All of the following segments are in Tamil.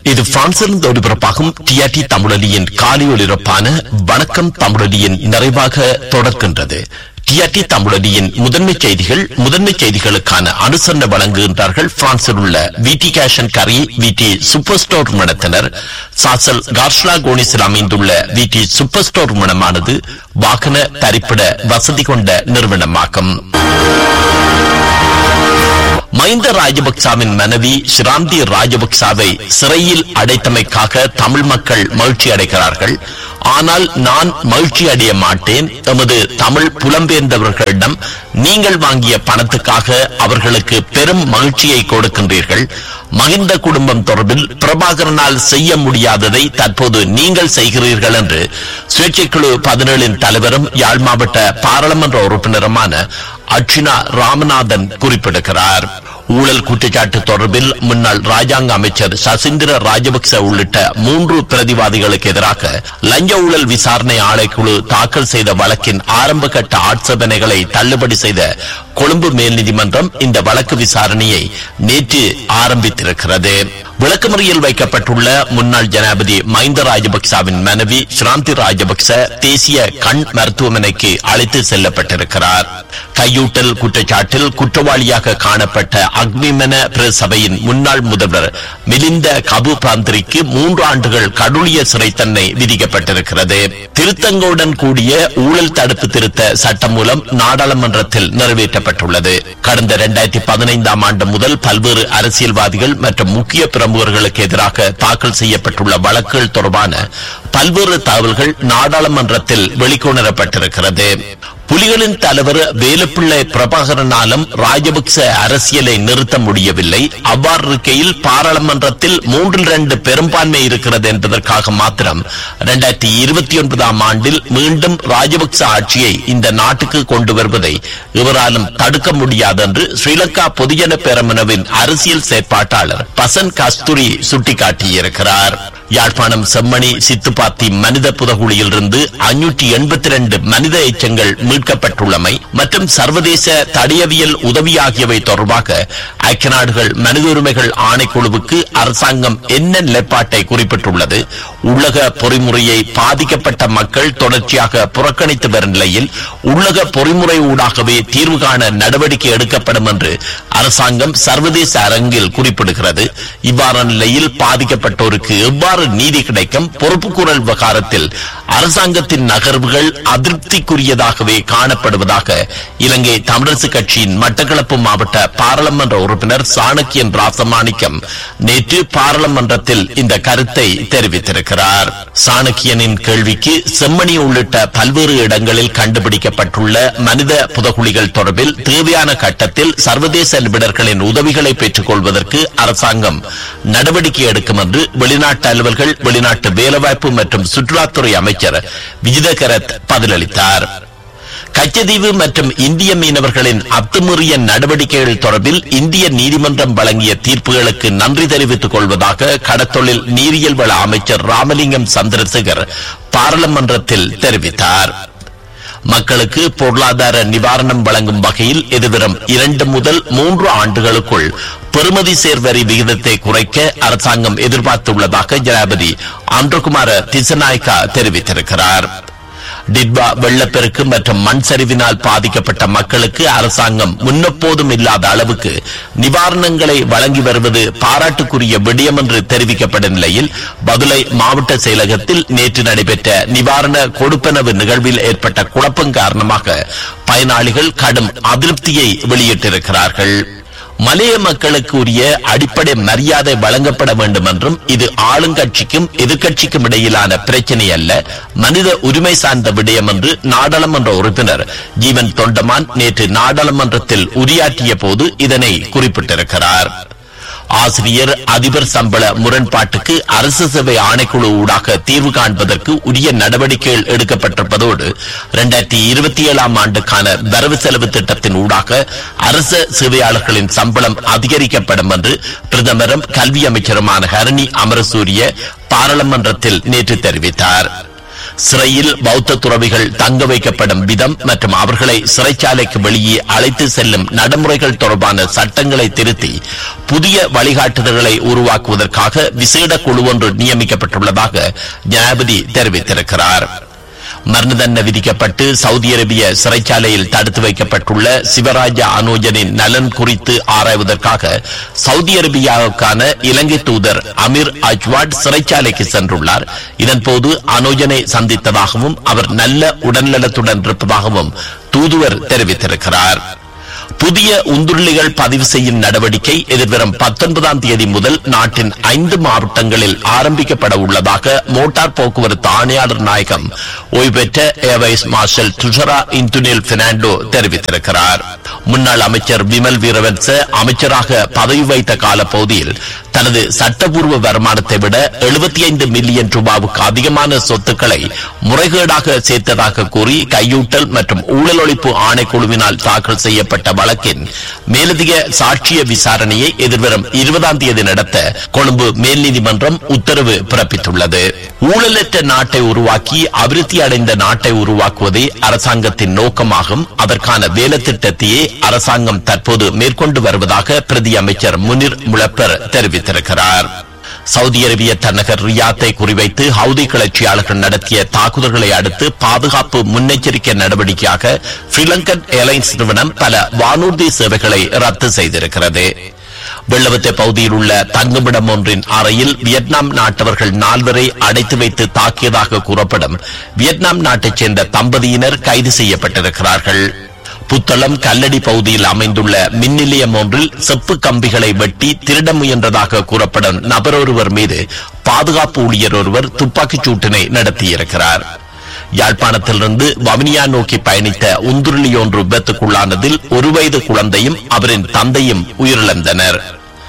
இது பிரான்சிலிருந்து ஒளிபரப்பாகும் டிஆர்டி தமிழொலியின் காலை ஒலிபரப்பான வணக்கம் தமிழொலியின் நிறைவாக தொடர்கின்றது டிஆர்டி தமிழொலியின் முதன்மை செய்திகள் முதன்மை செய்திகளுக்கான அனுசரணை வழங்குகின்றார்கள் பிரான்சில் உள்ள விடி கேஷன் கரி விடி சூப்பர் ஸ்டோர் நிறுவனத்தினர் சாசல் கார்ஷ்லா கோனிஸில் அமைந்துள்ள விடி சூப்பர் ஸ்டோர் நிறுவனமானது வாகன தரிப்பிட வசதி கொண்ட நிறுவனமாகும் மஹிந்த ராஜபக்சாவின் மனைவி ஷிராந்தி ராஜபக்சாவை சிறையில் அடைத்தமைக்காக தமிழ் மக்கள் மகிழ்ச்சி அடைகிறார்கள் ஆனால் நான் மகிழ்ச்சி அடைய மாட்டேன் எமது தமிழ் புலம்பெயர்ந்தவர்களிடம் நீங்கள் வாங்கிய பணத்துக்காக அவர்களுக்கு பெரும் மகிழ்ச்சியை கொடுக்கின்றீர்கள் மகிந்த குடும்பம் தொடர்பில் பிரபாகரனால் செய்ய முடியாததை தற்போது நீங்கள் செய்கிறீர்கள் என்று சுயேட்சைக்குழு பதினேழின் தலைவரும் யாழ் மாவட்ட பாராளுமன்ற உறுப்பினருமான அர்ச்சினா ராமநாதன் குறிப்பிடுகிறார் ஊழல் குற்றச்சாட்டு தொடர்பில் முன்னாள் ராஜாங்க அமைச்சர் சசீந்திர ராஜபக்ச உள்ளிட்ட மூன்று பிரதிவாதிகளுக்கு எதிராக லஞ்ச ஊழல் விசாரணை ஆணைக்குழு தாக்கல் செய்த வழக்கின் ஆரம்ப கட்ட ஆட்சேபனைகளை தள்ளுபடி செய்த கொழும்பு மேல் நீதிமன்றம் இந்த வழக்கு விசாரணையை நேற்று ஆரம்பித்திருக்கிறது விளக்கமறியல் வைக்கப்பட்டுள்ள முன்னாள் ஜனாதிபதி மஹிந்த ராஜபக்சாவின் மனைவி ஸ்ராந்தி ராஜபக்ச தேசிய கண் மருத்துவமனைக்கு அழைத்து செல்லப்பட்டிருக்கிறார் கையூட்டல் குற்றச்சாட்டில் குற்றவாளியாக காணப்பட்ட அக்னிமன பிரசபையின் முன்னாள் முதல்வர் மிலிந்த கபு பிராந்திரிக்கு மூன்று ஆண்டுகள் கடூழிய சிறை தண்டனை விதிக்கப்பட்டிருக்கிறது திருத்தங்களுடன் கூடிய ஊழல் தடுப்பு திருத்த சட்டம் மூலம் நாடாளுமன்றத்தில் நிறைவேற்றப்பட்டுள்ளது கடந்த இரண்டாயிரத்தி பதினைந்தாம் ஆண்டு முதல் பல்வேறு அரசியல்வாதிகள் மற்றும் முக்கிய பிரமுகர்களுக்கு எதிராக தாக்கல் செய்யப்பட்டுள்ள வழக்குகள் தொடர்பான பல்வேறு தகவல்கள் நாடாளுமன்றத்தில் வெளிக்கொணரப்பட்டிருக்கிறது புலிகளின் தலைவர் வேலுப்பிள்ளை பிரபாகரனாலும் ராஜபக்ச அரசியலை நிறுத்த முடியவில்லை அவ்வாறு இருக்கையில் பாராளுமன்றத்தில் மூன்றில் இரண்டு பெரும்பான்மை இருக்கிறது என்பதற்காக மாத்திரம் இரண்டாயிரத்தி இருபத்தி ஒன்பதாம் ஆண்டில் மீண்டும் ராஜபக்ச ஆட்சியை இந்த நாட்டுக்கு கொண்டு வருவதை இவராலும் தடுக்க முடியாது என்று ஸ்ரீலங்கா பொதுஜன பேரமுனவின் அரசியல் செயற்பாட்டாளர் பசன் கஸ்தூரி சுட்டிக்காட்டியிருக்கிறார் யாழ்ப்பாணம் செம்மணி சித்துப்பாத்தி மனித புதகுழியில் இருந்து அஞ்சூற்றி எண்பத்தி ரெண்டு மனித எச்சங்கள் மீட்கப்பட்டுள்ளமை மற்றும் சர்வதேச தடியவியல் உதவி ஆகியவை தொடர்பாக ஐக்கிய நாடுகள் மனித உரிமைகள் ஆணைக்குழுவுக்கு அரசாங்கம் என்ன நிலைப்பாட்டை குறிப்பிட்டுள்ளது உலக பொறிமுறையை பாதிக்கப்பட்ட மக்கள் தொடர்ச்சியாக புறக்கணித்து வரும் நிலையில் உலக பொறிமுறை ஊடாகவே தீர்வு காண நடவடிக்கை எடுக்கப்படும் என்று அரசாங்கம் சர்வதேச அரங்கில் குறிப்பிடுகிறது இவ்வாறான நிலையில் பாதிக்கப்பட்டோருக்கு எவ்வாறு நீதி கிடைக்கும் பொறுப்புக்கூறல் விவகாரத்தில் அரசாங்கத்தின் நகர்வுகள் அதிருப்திக்குரியதாகவே காணப்படுவதாக இலங்கை தமிழரசு கட்சியின் மட்டக்களப்பு மாவட்ட பாராளுமன்ற உறுப்பினர் சாணக்கியன் ராசமாணிக்கம் நேற்று பாராளுமன்றத்தில் இந்த கருத்தை தெரிவித்திருக்கிறார் சாணக்கியனின் கேள்விக்கு செம்மணி உள்ளிட்ட பல்வேறு இடங்களில் கண்டுபிடிக்கப்பட்டுள்ள மனித புதகுழிகள் தொடர்பில் தேவையான கட்டத்தில் சர்வதேச நிபுணர்களின் உதவிகளை பெற்றுக் கொள்வதற்கு அரசாங்கம் நடவடிக்கை எடுக்கும் என்று வெளிநாட்டு அலுவல்கள் வெளிநாட்டு வேலைவாய்ப்பு மற்றும் சுற்றுலாத்துறை அமைச்சர் விஜிதகரத் பதிலளித்தார் கச்சதீவு மற்றும் இந்திய மீனவர்களின் அத்துமீறிய நடவடிக்கைகள் தொடர்பில் இந்திய நீதிமன்றம் வழங்கிய தீர்ப்புகளுக்கு நன்றி தெரிவித்துக் கொள்வதாக கடத்தொழில் நீரியல் வள அமைச்சர் ராமலிங்கம் சந்திரசேகர் பாராளுமன்றத்தில் தெரிவித்தார் மக்களுக்கு பொருளாதார நிவாரணம் வழங்கும் வகையில் எதிர்வரும் இரண்டு முதல் மூன்று ஆண்டுகளுக்குள் பெறுமதி சேர்வரி விகிதத்தை குறைக்க அரசாங்கம் எதிர்பார்த்துள்ளதாக ஜனாபதி அன்றகுமார திசநாயக்கா தெரிவித்திருக்கிறார் டிட்வா வெள்ளப்பெருக்கு மற்றும் மண் சரிவினால் பாதிக்கப்பட்ட மக்களுக்கு அரசாங்கம் முன்னெப்போதும் இல்லாத அளவுக்கு நிவாரணங்களை வழங்கி வருவது பாராட்டுக்குரிய விடயம் என்று தெரிவிக்கப்பட்ட நிலையில் பதுளை மாவட்ட செயலகத்தில் நேற்று நடைபெற்ற நிவாரண கொடுப்பனவு நிகழ்வில் ஏற்பட்ட குழப்பம் காரணமாக பயனாளிகள் கடும் அதிருப்தியை வெளியிட்டிருக்கிறார்கள் மலைய மக்களுக்கு உரிய அடிப்படை மரியாதை வழங்கப்பட வேண்டும் என்றும் இது ஆளுங்கட்சிக்கும் எதிர்க்கட்சிக்கும் இடையிலான பிரச்சனை அல்ல மனித உரிமை சார்ந்த விடயம் என்று நாடாளுமன்ற உறுப்பினர் ஜீவன் தொண்டமான் நேற்று நாடாளுமன்றத்தில் உரையாற்றிய போது இதனை குறிப்பிட்டிருக்கிறார் ஆசிரியர் அதிபர் சம்பள முரண்பாட்டுக்கு அரசு சேவை ஆணைக்குழு ஊடாக தீர்வு காண்பதற்கு உரிய நடவடிக்கைகள் எடுக்கப்பட்டிருப்பதோடு இரண்டாயிரத்தி இருபத்தி ஏழாம் ஆண்டுக்கான வரவு செலவு திட்டத்தின் ஊடாக அரசு சேவையாளர்களின் சம்பளம் அதிகரிக்கப்படும் என்று பிரதமரும் கல்வி அமைச்சருமான ஹரணி அமரசூரிய பாராளுமன்றத்தில் நேற்று தெரிவித்தார் சிறையில் பௌத்த துறவிகள் தங்க வைக்கப்படும் விதம் மற்றும் அவர்களை சிறைச்சாலைக்கு வெளியே அழைத்து செல்லும் நடைமுறைகள் தொடர்பான சட்டங்களை திருத்தி புதிய வழிகாட்டுதல்களை உருவாக்குவதற்காக விசேட குழு ஒன்று நியமிக்கப்பட்டுள்ளதாக ஜனாதிபதி தெரிவித்திருக்கிறார் மரண தண்டனை விதிக்கப்பட்டு சவுதி அரேபிய சிறைச்சாலையில் தடுத்து வைக்கப்பட்டுள்ள சிவராஜ அனோஜனின் நலன் குறித்து ஆராய்வதற்காக சவுதி அரேபியாவுக்கான இலங்கை தூதர் அமீர் அஜ்வாட் சிறைச்சாலைக்கு சென்றுள்ளார் இதன்போது அனோஜனை சந்தித்ததாகவும் அவர் நல்ல உடல்நலத்துடன் இருப்பதாகவும் தூதுவர் தெரிவித்திருக்கிறார் புதிய உந்துருளிகள் பதிவு செய்யும் நடவடிக்கை எதிர்வரும் பத்தொன்பதாம் தேதி முதல் நாட்டின் ஐந்து மாவட்டங்களில் ஆரம்பிக்கப்பட உள்ளதாக மோட்டார் போக்குவரத்து ஆணையாளர் நாயகம் ஓய்வு பெற்ற ஏர்வைஸ் மார்ஷல் துஷரா இந்துனில் பெர்னாண்டோ தெரிவித்திருக்கிறார் முன்னாள் அமைச்சர் விமல் வீரவன்ச அமைச்சராக பதவி வைத்த காலப்பகுதியில் தனது சட்டப்பூர்வ வருமானத்தை விட எழுபத்தி ஐந்து மில்லியன் ரூபாவுக்கு அதிகமான சொத்துக்களை முறைகேடாக சேர்த்ததாக கூறி கையூட்டல் மற்றும் ஊழல் ஒழிப்பு ஆணைக்குழுவினால் தாக்கல் செய்யப்பட்ட வழக்கின் மேலதிக சாட்சிய விசாரணையை எதிர்வரும் இருபதாம் தேதி நடத்த கொழும்பு மேல் நீதிமன்றம் உத்தரவு பிறப்பித்துள்ளது ஊழலற்ற நாட்டை உருவாக்கி அபிவிருத்தி அடைந்த நாட்டை உருவாக்குவதே அரசாங்கத்தின் நோக்கமாகும் அதற்கான வேலை திட்டத்தையே அரசாங்கம் தற்போது மேற்கொண்டு வருவதாக பிரதி அமைச்சர் முனிர் முளப்பர் தெரிவித்திருக்கிறார் சவுதி அரேபிய தலைநகர் ரியாத்தை குறிவைத்து ஹவுதி கிளர்ச்சியாளர்கள் நடத்திய தாக்குதல்களை அடுத்து பாதுகாப்பு முன்னெச்சரிக்கை நடவடிக்கையாக ஸ்ரீலங்கன் ஏர்லைன்ஸ் நிறுவனம் பல வானூர்தி சேவைகளை ரத்து செய்திருக்கிறது வெள்ளவத்தை பகுதியில் உள்ள தங்குமிடம் ஒன்றின் அறையில் வியட்நாம் நாட்டவர்கள் நால்வரை அடைத்து வைத்து தாக்கியதாக கூறப்படும் வியட்நாம் நாட்டைச் சேர்ந்த தம்பதியினர் கைது செய்யப்பட்டிருக்கிறார்கள் புத்தளம் கல்லடி பகுதியில் அமைந்துள்ள மின் நிலையம் ஒன்றில் செப்பு கம்பிகளை வெட்டி திருட முயன்றதாக கூறப்படும் நபரொருவர் மீது பாதுகாப்பு ஊழியர் ஒருவர் துப்பாக்கிச் சூட்டினை நடத்தியிருக்கிறார் யாழ்ப்பாணத்திலிருந்து வவுனியா நோக்கி பயணித்த உந்துருளி ஒன்று விபத்துக்குள்ளானதில் ஒரு வயது குழந்தையும் அவரின் தந்தையும் உயிரிழந்தனர்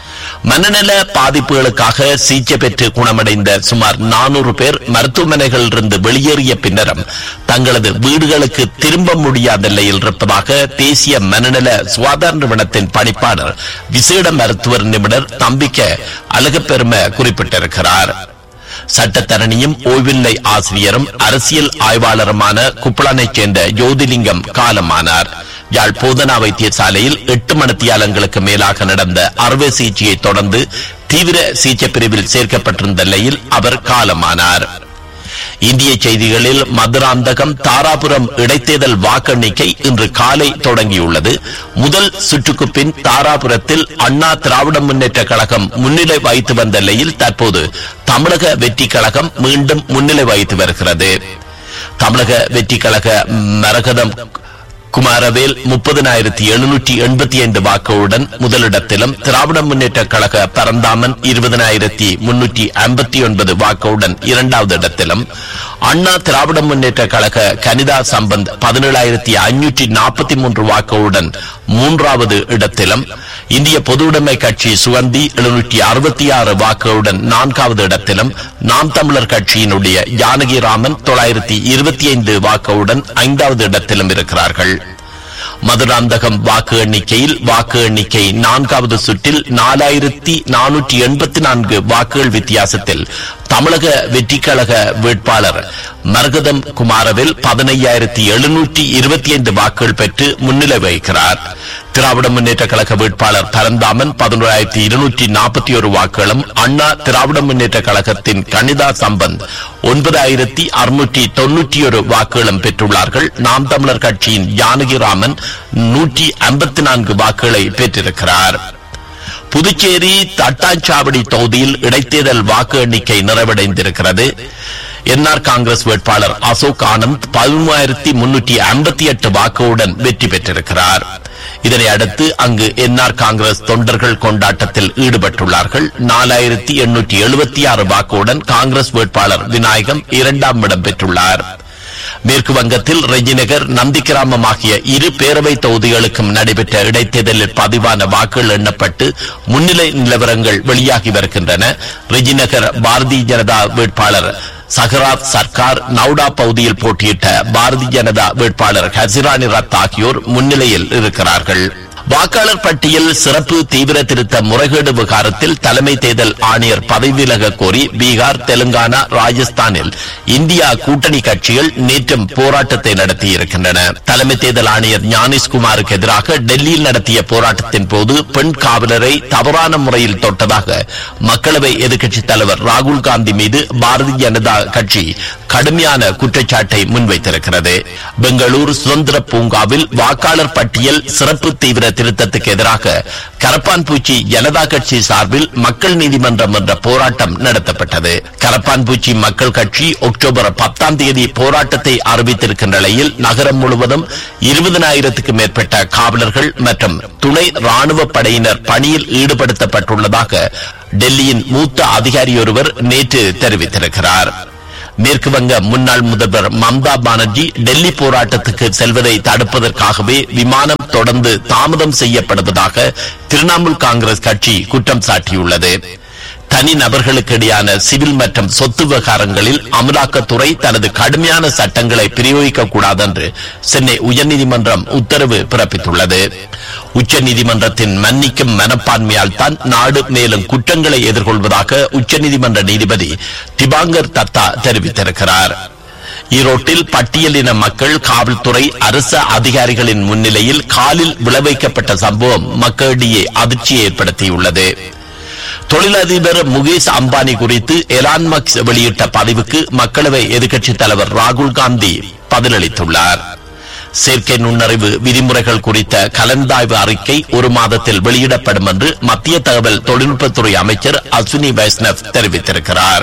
மனநல பாதிப்புகளுக்காக சிகிச்சை பெற்று குணமடைந்த சுமார் நானூறு பேர் மருத்துவமனைகளிலிருந்து வெளியேறிய பின்னரும் தங்களது வீடுகளுக்கு திரும்ப முடியாத நிலையில் இருப்பதாக தேசிய மனநல சுகாதார நிறுவனத்தின் பணிப்பாளர் விசேட மருத்துவர் நிபுணர் தம்பிக்க அழகப்பெரும குறிப்பிட்டிருக்கிறார் சட்டத்தரணியும் ஓய்வில்லை ஆசிரியரும் அரசியல் ஆய்வாளருமான குப்பளனைச் சேர்ந்த ஜோதிலிங்கம் காலமானார் யாழ் போதனா வைத்தியசாலையில் எட்டு மணித்தியாலங்களுக்கு மேலாக நடந்த அறுவை சிகிச்சையை தொடர்ந்து தீவிர சிகிச்சை பிரிவில் சேர்க்கப்பட்டிருந்த நிலையில் அவர் காலமானார் இந்திய செய்திகளில் மதுராந்தகம் தாராபுரம் இடைத்தேர்தல் வாக்கெண்ணிக்கை இன்று காலை தொடங்கியுள்ளது முதல் சுற்றுக்கு பின் தாராபுரத்தில் அண்ணா திராவிட முன்னேற்ற கழகம் முன்னிலை வகித்து வந்த நிலையில் தற்போது தமிழக வெற்றி கழகம் மீண்டும் முன்னிலை வகித்து வருகிறது தமிழக வெற்றி கழக மரகதம் குமாரவேல் முப்பதினாயிரத்தி எழுநூற்றி எண்பத்தி ஐந்து வாக்குகளுடன் முதலிடத்திலும் திராவிட முன்னேற்ற கழக பரந்தாமன் இருபதினாயிரத்தி முன்னூற்றி ஐம்பத்தி ஒன்பது வாக்குகளுடன் இரண்டாவது இடத்திலும் அண்ணா திராவிட முன்னேற்ற கழக கனிதா சம்பந்த் பதினேழாயிரத்தி ஐநூற்றி நாற்பத்தி மூன்று வாக்குகளுடன் மூன்றாவது இடத்திலும் இந்திய பொதுவுடைமை கட்சி சுகந்தி எழுநூற்றி அறுபத்தி ஆறு வாக்குகளுடன் நான்காவது இடத்திலும் நாம் தமிழர் கட்சியினுடைய ஜானகிராமன் தொள்ளாயிரத்தி இருபத்தி ஐந்து வாக்குகளுடன் ஐந்தாவது இடத்திலும் இருக்கிறார்கள் மதுராந்தகம் வாக்கு எண்ணிக்கையில் வாக்கு எண்ணிக்கை நான்காவது சுற்றில் நாலாயிரத்தி நானூற்றி எண்பத்தி நான்கு வாக்குகள் வித்தியாசத்தில் தமிழக வெற்றி கழக வேட்பாளர் மரகதம் குமாரவில் பதினையாயிரத்தி எழுநூற்றி இருபத்தி ஐந்து வாக்குகள் பெற்று முன்னிலை வகிக்கிறார் திராவிட முன்னேற்ற கழக வேட்பாளர் பரந்தாமன் பதினோராயிரத்தி இருநூற்றி நாற்பத்தி ஒரு வாக்குகளும் அண்ணா திராவிட முன்னேற்ற கழகத்தின் கனிதா சம்பந்த் ஒன்பதாயிரத்தி அறுநூற்றி தொன்னூற்றி ஒரு வாக்குகளும் பெற்றுள்ளார்கள் நாம் தமிழர் கட்சியின் ஜானகிராமன் நூற்றி ஐம்பத்தி நான்கு வாக்குகளை பெற்றிருக்கிறார் புதுச்சேரி தட்டாஞ்சாவடி தொகுதியில் இடைத்தேர்தல் வாக்கு எண்ணிக்கை நிறைவடைந்திருக்கிறது என்ஆர் காங்கிரஸ் வேட்பாளர் அசோக் ஆனந்த் பதிமூவாயிரத்தி முன்னூற்றி ஐம்பத்தி எட்டு வாக்குடன் வெற்றி பெற்றிருக்கிறார் இதனை அடுத்து அங்கு என்ஆர் காங்கிரஸ் தொண்டர்கள் கொண்டாட்டத்தில் ஈடுபட்டுள்ளார்கள் நாலாயிரத்தி எண்ணூற்றி எழுபத்தி ஆறு வாக்குடன் காங்கிரஸ் வேட்பாளர் விநாயகம் இரண்டாம் இடம் பெற்றுள்ளார் மேற்கு வங்கத்தில் ரெஜிநகர் நந்தி கிராமம் ஆகிய இரு பேரவை தொகுதிகளுக்கும் நடைபெற்ற இடைத்தேர்தலில் பதிவான வாக்குகள் எண்ணப்பட்டு முன்னிலை நிலவரங்கள் வெளியாகி வருகின்றன ரெஜிநகர் பாரதிய ஜனதா வேட்பாளர் சஹராத் சர்க்கார் நவுடா பகுதியில் போட்டியிட்ட பாரதிய ஜனதா வேட்பாளர் ஹசிரானி ரத் ஆகியோர் முன்னிலையில் இருக்கிறார்கள் வாக்காளர் பட்டியல் சிறப்பு தீவிர திருத்த முறைகேடு விவகாரத்தில் தலைமை தேர்தல் ஆணையர் பதவி விலக கோரி பீகார் தெலுங்கானா ராஜஸ்தானில் இந்தியா கூட்டணி கட்சிகள் நேற்றும் போராட்டத்தை நடத்தியிருக்கின்றன தலைமை தேர்தல் ஆணையர் ஞானேஷ்குமாருக்கு எதிராக டெல்லியில் நடத்திய போராட்டத்தின் போது பெண் காவலரை தவறான முறையில் தொட்டதாக மக்களவை எதிர்க்கட்சித் தலைவர் ராகுல் காந்தி மீது பாரதிய ஜனதா கட்சி கடுமையான குற்றச்சாட்டை முன்வைத்திருக்கிறது பெங்களூரு சுதந்திர பூங்காவில் வாக்காளர் பட்டியல் சிறப்பு தீவிர திருத்தத்துக்கு எதிராக கரப்பான்பூச்சி ஜனதா கட்சி சார்பில் மக்கள் நீதிமன்றம் என்ற போராட்டம் நடத்தப்பட்டது கரப்பான்பூச்சி மக்கள் கட்சி அக்டோபர் பத்தாம் தேதி போராட்டத்தை அறிவித்திருக்கின்ற நிலையில் நகரம் முழுவதும் இருபதனாயிரத்துக்கு மேற்பட்ட காவலர்கள் மற்றும் துணை ராணுவ படையினர் பணியில் ஈடுபடுத்தப்பட்டுள்ளதாக டெல்லியின் மூத்த அதிகாரி ஒருவர் நேற்று தெரிவித்திருக்கிறார் மேற்கு வங்க முன்னாள் முதல்வர் மம்தா பானர்ஜி டெல்லி போராட்டத்துக்கு செல்வதை தடுப்பதற்காகவே விமானம் தொடர்ந்து தாமதம் செய்யப்படுவதாக திரிணாமுல் காங்கிரஸ் கட்சி குற்றம் சாட்டியுள்ளது தனி நபர்களுக்கு இடையான சிவில் மற்றும் சொத்து விவகாரங்களில் அமலாக்கத்துறை தனது கடுமையான சட்டங்களை பிரயோகிக்க கூடாது என்று சென்னை உயர்நீதிமன்றம் உத்தரவு பிறப்பித்துள்ளது உச்சநீதிமன்றத்தின் மன்னிக்கும் மனப்பான்மையால் தான் நாடு மேலும் குற்றங்களை எதிர்கொள்வதாக உச்சநீதிமன்ற நீதிபதி திபாங்கர் தத்தா தெரிவித்திருக்கிறார் ஈரோட்டில் பட்டியலின மக்கள் காவல்துறை அரசு அதிகாரிகளின் முன்னிலையில் காலில் விளைவிக்கப்பட்ட சம்பவம் மக்களிடையே அதிர்ச்சியை ஏற்படுத்தியுள்ளது தொழிலதிபர் முகேஷ் அம்பானி குறித்து எலான் மக்ஸ் வெளியிட்ட பதிவுக்கு மக்களவை எதிர்க்கட்சித் தலைவர் ராகுல் காந்தி பதிலளித்துள்ளார் செயற்கை நுண்ணறிவு விதிமுறைகள் குறித்த கலந்தாய்வு அறிக்கை ஒரு மாதத்தில் வெளியிடப்படும் என்று மத்திய தகவல் தொழில்நுட்பத்துறை அமைச்சர் அஸ்வினி வைஷ்ணவ் தெரிவித்திருக்கிறார்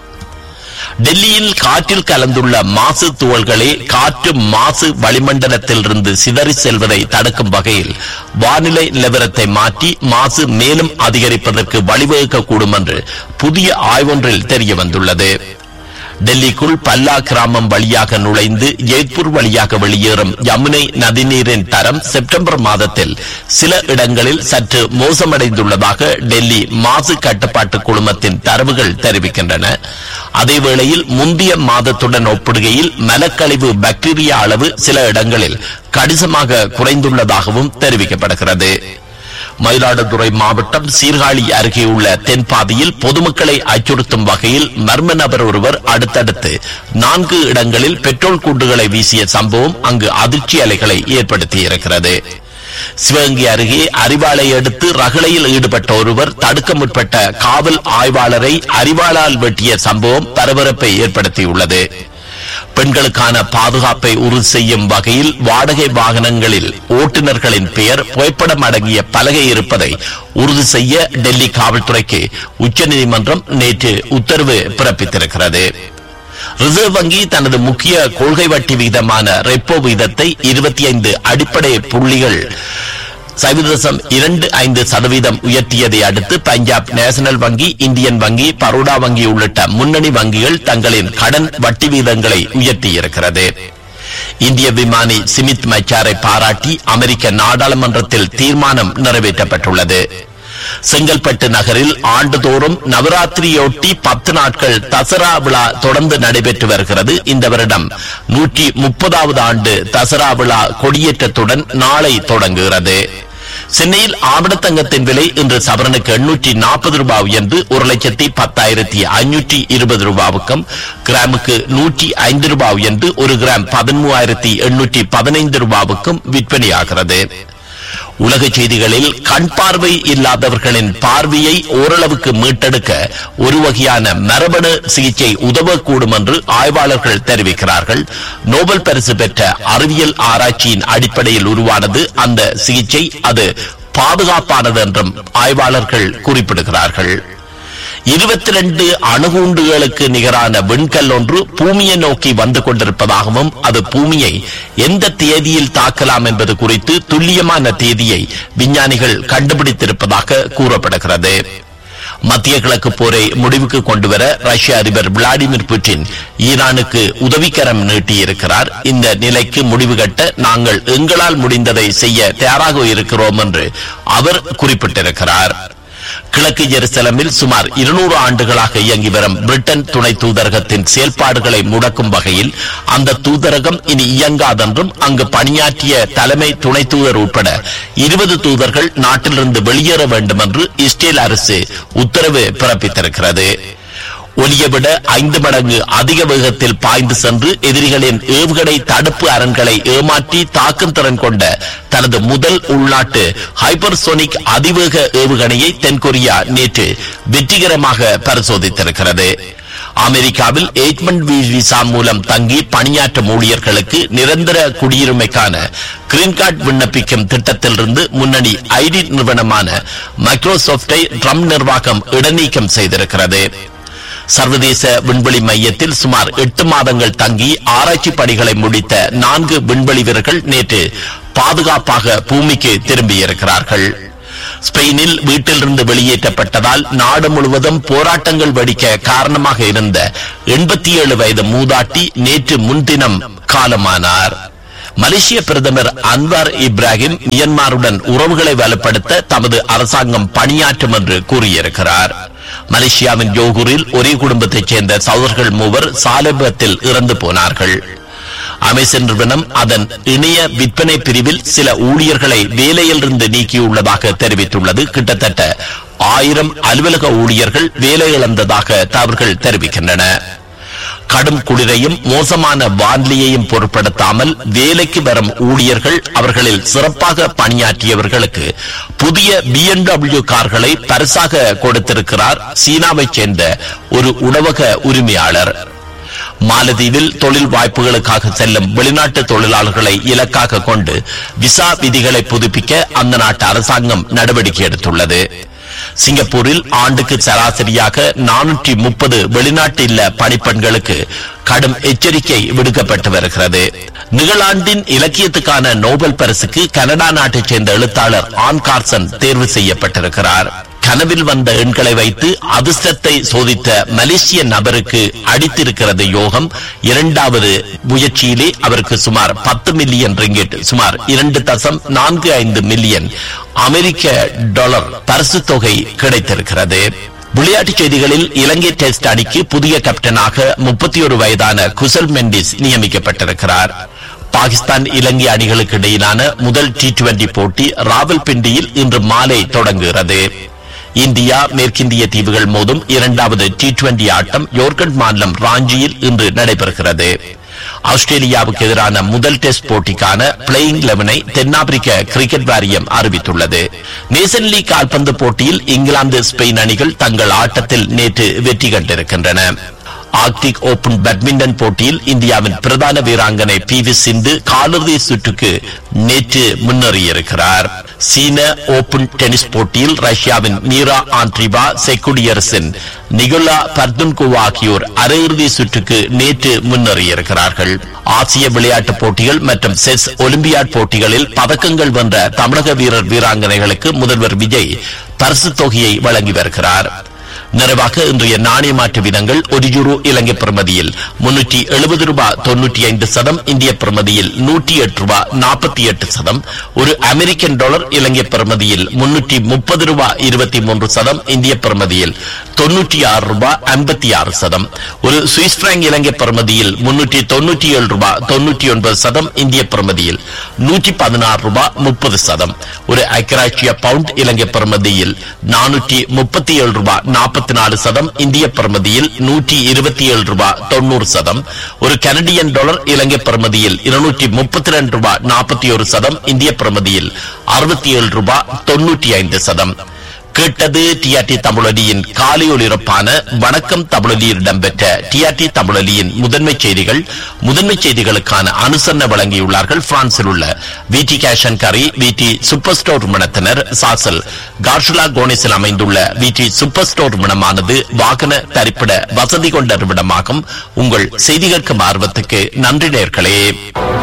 டெல்லியில் காற்றில் கலந்துள்ள மாசு துகள்களே காற்று மாசு வளிமண்டலத்திலிருந்து சிதறி செல்வதை தடுக்கும் வகையில் வானிலை நிலவரத்தை மாற்றி மாசு மேலும் அதிகரிப்பதற்கு வழிவகுக்கக்கூடும் என்று புதிய ஆய்வொன்றில் தெரிய வந்துள்ளது டெல்லிக்குள் பல்லா கிராமம் வழியாக நுழைந்து ஜெய்ப்பூர் வழியாக வெளியேறும் யமுனை நதிநீரின் தரம் செப்டம்பர் மாதத்தில் சில இடங்களில் சற்று மோசமடைந்துள்ளதாக டெல்லி மாசு கட்டுப்பாட்டு குழுமத்தின் தரவுகள் தெரிவிக்கின்றன அதேவேளையில் முந்தைய மாதத்துடன் ஒப்பிடுகையில் மலக்கழிவு பாக்டீரியா அளவு சில இடங்களில் கணிசமாக குறைந்துள்ளதாகவும் தெரிவிக்கப்படுகிறது மயிலாடுதுறை மாவட்டம் சீர்காழி அருகே உள்ள தென்பாதியில் பொதுமக்களை அச்சுறுத்தும் வகையில் மர்ம நபர் ஒருவர் அடுத்தடுத்து நான்கு இடங்களில் பெட்ரோல் குண்டுகளை வீசிய சம்பவம் அங்கு அதிர்ச்சி அலைகளை ஏற்படுத்தியிருக்கிறது சிவகங்கை அருகே அறிவாளை அடுத்து ரகளையில் ஈடுபட்ட ஒருவர் தடுக்க முற்பட்ட காவல் ஆய்வாளரை அறிவாளால் வெட்டிய சம்பவம் பரபரப்பை ஏற்படுத்தியுள்ளது பெண்களுக்கான பாதுகாப்பை உறுதி செய்யும் வகையில் வாடகை வாகனங்களில் ஓட்டுநர்களின் பெயர் புகைப்படம் அடங்கிய பலகை இருப்பதை உறுதி செய்ய டெல்லி காவல்துறைக்கு உச்சநீதிமன்றம் நேற்று உத்தரவு பிறப்பித்திருக்கிறது ரிசர்வ் வங்கி தனது முக்கிய கொள்கை வட்டி விகிதமான ரெப்போ விகிதத்தை இருபத்தி ஐந்து அடிப்படை புள்ளிகள் சதவீதம் இரண்டு ஐந்து சதவீதம் உயர்த்தியதை அடுத்து பஞ்சாப் நேஷனல் வங்கி இந்தியன் வங்கி பரோடா வங்கி உள்ளிட்ட முன்னணி வங்கிகள் தங்களின் கடன் வட்டி விகிதங்களை உயர்த்தியிருக்கிறது இந்திய விமானி சிமித் மச்சாரை பாராட்டி அமெரிக்க நாடாளுமன்றத்தில் தீர்மானம் நிறைவேற்றப்பட்டுள்ளது செங்கல்பட்டு நகரில் ஆண்டுதோறும் நவராத்திரியொட்டி பத்து நாட்கள் தசரா விழா தொடர்ந்து நடைபெற்று வருகிறது இந்த வருடம் நூற்றி முப்பதாவது ஆண்டு தசரா விழா கொடியேற்றத்துடன் நாளை தொடங்குகிறது சென்னையில் ஆவணத்தங்கத்தின் விலை இன்று சவரனுக்கு எண்ணூற்றி நாற்பது ரூபாய் உயர்ந்து ஒரு லட்சத்தி பத்தாயிரத்தி ஐநூற்றி இருபது ரூபாவுக்கும் கிராமுக்கு நூற்றி ஐந்து ரூபாய் உயர்ந்து ஒரு கிராம் பதிமூவாயிரத்தி எண்ணூற்றி பதினைந்து ரூபாவுக்கும் விற்பனையாகிறது உலக செய்திகளில் கண் பார்வை இல்லாதவர்களின் பார்வையை ஓரளவுக்கு மீட்டெடுக்க ஒரு வகையான மரபணு சிகிச்சை உதவக்கூடும் என்று ஆய்வாளர்கள் தெரிவிக்கிறார்கள் நோபல் பரிசு பெற்ற அறிவியல் ஆராய்ச்சியின் அடிப்படையில் உருவானது அந்த சிகிச்சை அது பாதுகாப்பானது என்றும் ஆய்வாளர்கள் குறிப்பிடுகிறார்கள் இருபத்தி ரெண்டு அணுகுண்டுகளுக்கு நிகரான விண்கல் ஒன்று பூமியை நோக்கி வந்து கொண்டிருப்பதாகவும் அது பூமியை எந்த தேதியில் தாக்கலாம் என்பது குறித்து துல்லியமான தேதியை விஞ்ஞானிகள் கண்டுபிடித்திருப்பதாக கூறப்படுகிறது மத்திய கிழக்கு போரை முடிவுக்கு கொண்டுவர ரஷ்ய அதிபர் விளாடிமிர் புட்டின் ஈரானுக்கு உதவிக்கரம் நீட்டியிருக்கிறார் இந்த நிலைக்கு முடிவு கட்ட நாங்கள் எங்களால் முடிந்ததை செய்ய தயாராக இருக்கிறோம் என்று அவர் குறிப்பிட்டிருக்கிறார் கிழக்கு ஜெருசலமில் சுமார் இருநூறு ஆண்டுகளாக இயங்கி வரும் பிரிட்டன் துணை தூதரகத்தின் செயல்பாடுகளை முடக்கும் வகையில் அந்த தூதரகம் இனி இயங்காதென்றும் அங்கு பணியாற்றிய தலைமை துணை தூதர் உட்பட இருபது தூதர்கள் நாட்டிலிருந்து வெளியேற வேண்டும் என்று இஸ்ரேல் அரசு உத்தரவு பிறப்பித்திருக்கிறது ஒலியை விட ஐந்து மடங்கு அதிக வேகத்தில் பாய்ந்து சென்று எதிரிகளின் ஏவுகணை தடுப்பு அரண்களை ஏமாற்றி தாக்கும் திறன் கொண்ட தனது முதல் உள்நாட்டு ஹைப்பர்சோனிக் அதிவேக ஏவுகணையை தென்கொரியா நேற்று வெற்றிகரமாக பரிசோதித்திருக்கிறது அமெரிக்காவில் எய்ட்மெண்ட் விசா மூலம் தங்கி பணியாற்றும் ஊழியர்களுக்கு நிரந்தர குடியுரிமைக்கான கிரீன் கார்டு விண்ணப்பிக்கும் திட்டத்திலிருந்து முன்னணி ஐடி நிறுவனமான மைக்ரோசாப்டை ட்ரம்ப் நிர்வாகம் இடைநீக்கம் செய்திருக்கிறது சர்வதேச விண்வெளி மையத்தில் சுமார் எட்டு மாதங்கள் தங்கி ஆராய்ச்சி பணிகளை முடித்த நான்கு விண்வெளி வீரர்கள் நேற்று பாதுகாப்பாக பூமிக்கு திரும்பியிருக்கிறார்கள் ஸ்பெயினில் வீட்டிலிருந்து வெளியேற்றப்பட்டதால் நாடு முழுவதும் போராட்டங்கள் வெடிக்க காரணமாக இருந்த எண்பத்தி ஏழு வயது மூதாட்டி நேற்று முன்தினம் காலமானார் மலேசிய பிரதமர் அன்வார் இப்ராஹிம் மியன்மாருடன் உறவுகளை வலுப்படுத்த தமது அரசாங்கம் பணியாற்றும் என்று கூறியிருக்கிறார் மலேசியாவின் ஜோகூரில் ஒரே குடும்பத்தைச் சேர்ந்த சகோதரர்கள் மூவர் சாலைபத்தில் இறந்து போனார்கள் அமேசான் நிறுவனம் அதன் இணைய விற்பனை பிரிவில் சில ஊழியர்களை வேலையிலிருந்து நீக்கியுள்ளதாக தெரிவித்துள்ளது கிட்டத்தட்ட ஆயிரம் அலுவலக ஊழியர்கள் வேலை இழந்ததாக தகவல்கள் தெரிவிக்கின்றன கடும் குளிரையும் மோசமான வானிலையையும் பொருட்படுத்தாமல் வேலைக்கு வரும் ஊழியர்கள் அவர்களில் சிறப்பாக பணியாற்றியவர்களுக்கு புதிய பிஎன்டபிள்யூ கார்களை பரிசாக கொடுத்திருக்கிறார் சீனாவைச் சேர்ந்த ஒரு உணவக உரிமையாளர் மாலதீவில் தொழில் வாய்ப்புகளுக்காக செல்லும் வெளிநாட்டு தொழிலாளர்களை இலக்காக கொண்டு விசா விதிகளை புதுப்பிக்க அந்த நாட்டு அரசாங்கம் நடவடிக்கை எடுத்துள்ளது சிங்கப்பூரில் ஆண்டுக்கு சராசரியாக நானூற்றி முப்பது வெளிநாட்டு இல்ல பணிப்பெண்களுக்கு கடும் எச்சரிக்கை விடுக்கப்பட்டு வருகிறது நிகழாண்டின் இலக்கியத்துக்கான நோபல் பரிசுக்கு கனடா நாட்டைச் சேர்ந்த எழுத்தாளர் ஆன் கார்சன் தேர்வு செய்யப்பட்டிருக்கிறார் கனவில் வந்த எண்களை வைத்து அதிர்ஷ்டத்தை சோதித்த மலேசிய நபருக்கு அடித்திருக்கிறது யோகம் இரண்டாவது முயற்சியிலே அவருக்கு சுமார் பத்து மில்லியன் ரிங்கெட் சுமார் இரண்டு தசம் நான்கு ஐந்து மில்லியன் அமெரிக்க டாலர் பரிசு தொகை கிடைத்திருக்கிறது விளையாட்டுச் செய்திகளில் இலங்கை டெஸ்ட் அணிக்கு புதிய கேப்டனாக முப்பத்தி ஒரு வயதான குசல் மெண்டிஸ் நியமிக்கப்பட்டிருக்கிறார் பாகிஸ்தான் இலங்கை அணிகளுக்கு இடையிலான முதல் டி டுவெண்டி போட்டி ராவல்பிண்டியில் இன்று மாலை தொடங்குகிறது இந்தியா மேற்கிந்திய தீவுகள் மோதும் இரண்டாவது டி டுவெண்டி ஆட்டம் யோர்கண்ட் மாநிலம் ராஞ்சியில் இன்று நடைபெறுகிறது ஆஸ்திரேலியாவுக்கு எதிரான முதல் டெஸ்ட் போட்டிக்கான பிளேயிங் லெவனை தென்னாப்பிரிக்க கிரிக்கெட் வாரியம் அறிவித்துள்ளது நேஷன் லீக் கால்பந்து போட்டியில் இங்கிலாந்து ஸ்பெயின் அணிகள் தங்கள் ஆட்டத்தில் நேற்று வெற்றி கண்டிருக்கின்றன ஆர்க்டிக் ஓபன் பேட்மிண்டன் போட்டியில் இந்தியாவின் பிரதான வீராங்கனை பி வி சிந்து காலிறுதி சுற்றுக்கு நேற்று முன்னேறியிருக்கிறார் சீன ஓபன் டென்னிஸ் போட்டியில் ரஷ்யாவின் மீரா ஆண்ட்ரிவா செக்குடியரசின் நிகோலா பர்துன்கோவா ஆகியோர் அரையிறுதி சுற்றுக்கு நேற்று முன்னேறியிருக்கிறார்கள் ஆசிய விளையாட்டுப் போட்டிகள் மற்றும் செஸ் ஒலிம்பியாட் போட்டிகளில் பதக்கங்கள் வென்ற தமிழக வீரர் வீராங்கனைகளுக்கு முதல்வர் விஜய் பரிசு தொகையை வழங்கி வருகிறார் நிறைவாக இன்றைய நாணய மாற்று விதங்கள் ஒரு யூரோ இலங்கை பிரமதியில் முன்னூற்றி எழுபது ரூபாய் தொன்னூற்றி ஐந்து சதம் இந்திய பிரமதியில் நூற்றி எட்டு ரூபாய் நாற்பத்தி எட்டு சதம் ஒரு அமெரிக்கன் டாலர் இலங்கை பிரமதியில் முன்னூற்றி முப்பது ரூபாய் இருபத்தி மூன்று சதம் இந்திய பிரமதியில் தொன்னூற்றி ஆறு ரூபாய் ஐம்பத்தி ஆறு சதம் ஒரு சுவிஸ் பிராங்க் இலங்கை பிரமதியில் முன்னூற்றி தொன்னூற்றி ஏழு ரூபாய் தொன்னூற்றி ஒன்பது சதம் இந்திய பிரமதியில் நூற்றி பதினாறு ரூபாய் முப்பது சதம் ஒரு ஐக்கராட்சிய பவுண்ட் இலங்கை பிரமதியில் நானூற்றி முப்பத்தி ஏழு ரூபாய் நாற்பத்தி நாலு சதம் இந்திய பிரமதியில் நூற்றி இருபத்தி ஏழு ரூபாய் தொண்ணூறு சதம் ஒரு கனடியன் டாலர் இலங்கை பிரமதியில் இருநூற்றி முப்பத்தி ரெண்டு ரூபாய் நாற்பத்தி ஒரு சதம் இந்திய பிரமதியில் அறுபத்தி ஏழு ரூபாய் தொன்னூற்றி ஐந்து சதம் கேட்டது டிஆர்டி தமிழொலியின் காலை ஒளிபரப்பான வணக்கம் தமிழொலியில் இடம்பெற்ற டிஆர்டி தமிழொலியின் முதன்மை செய்திகள் முதன்மை செய்திகளுக்கான அனுசரணை வழங்கியுள்ளார்கள் பிரான்சில் உள்ள விடி கேஷன் கரி விடி சூப்பர் ஸ்டோர் நிறுவனத்தினர் சாசல் கார்ஷுலா கோனிஸில் அமைந்துள்ள விடி சூப்பர் ஸ்டோர் நிறுவனமானது வாகன தரிப்பிட வசதி கொண்ட நிறுவனமாகும் உங்கள் செய்தி கேட்கும் ஆர்வத்துக்கு நன்றி நேர்களே